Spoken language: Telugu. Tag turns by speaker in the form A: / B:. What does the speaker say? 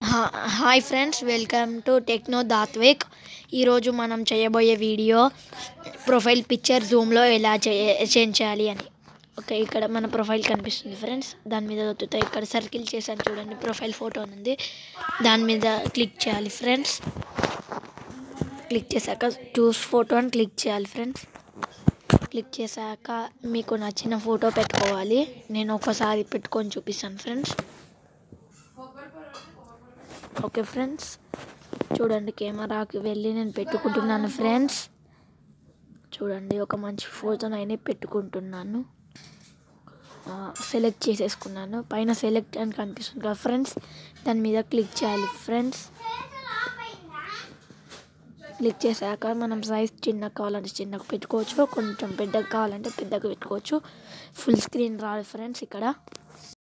A: హా- hi friends welcome to techno Dhatvik ఈరోజు మనం చేయబోయే వీడియో ప్రొఫైల్ పిక్చర్ జూమ్లో ఎలా చేయ చేంజ్ చేయాలి అని ఓకే ఇక్కడ మన ప్రొఫైల్ కనిపిస్తుంది ఫ్రెండ్స్ దాని మీద ఒత్తుతా ఇక్కడ సర్కిల్ చేశాను చూడండి ప్రొఫైల్ ఫోటో ఉంది దాని మీద క్లిక్ చేయాలి ఫ్రెండ్స్ క్లిక్ చేశాక చూస్ ఫోటో అని క్లిక్ చేయాలి ఫ్రెండ్స్ క్లిక్ చేశాక మీకు నచ్చిన ఫోటో పెట్టుకోవాలి నేను ఒకసారి పెట్టుకొని చూపిస్తాను ఫ్రెండ్స్ ఓకే ఫ్రెండ్స్ చూడండి కెమెరాకి వెళ్ళి నేను పెట్టుకుంటున్నాను ఫ్రెండ్స్ చూడండి ఒక మంచి ఫోటోని అయినా పెట్టుకుంటున్నాను సెలెక్ట్ చేసేసుకున్నాను పైన సెలెక్ట్ అని కనిపిస్తుంది కదా ఫ్రెండ్స్ దాని మీద క్లిక్ చేయాలి ఫ్రెండ్స్ క్లిక్ చేశాక మనం సైజ్ చిన్నగా కావాలంటే చిన్నగా పెట్టుకోవచ్చు కొంచెం పెద్దగా కావాలంటే పెద్దగా పెట్టుకోవచ్చు ఫుల్ స్క్రీన్ రాదు ఫ్రెండ్స్ ఇక్కడ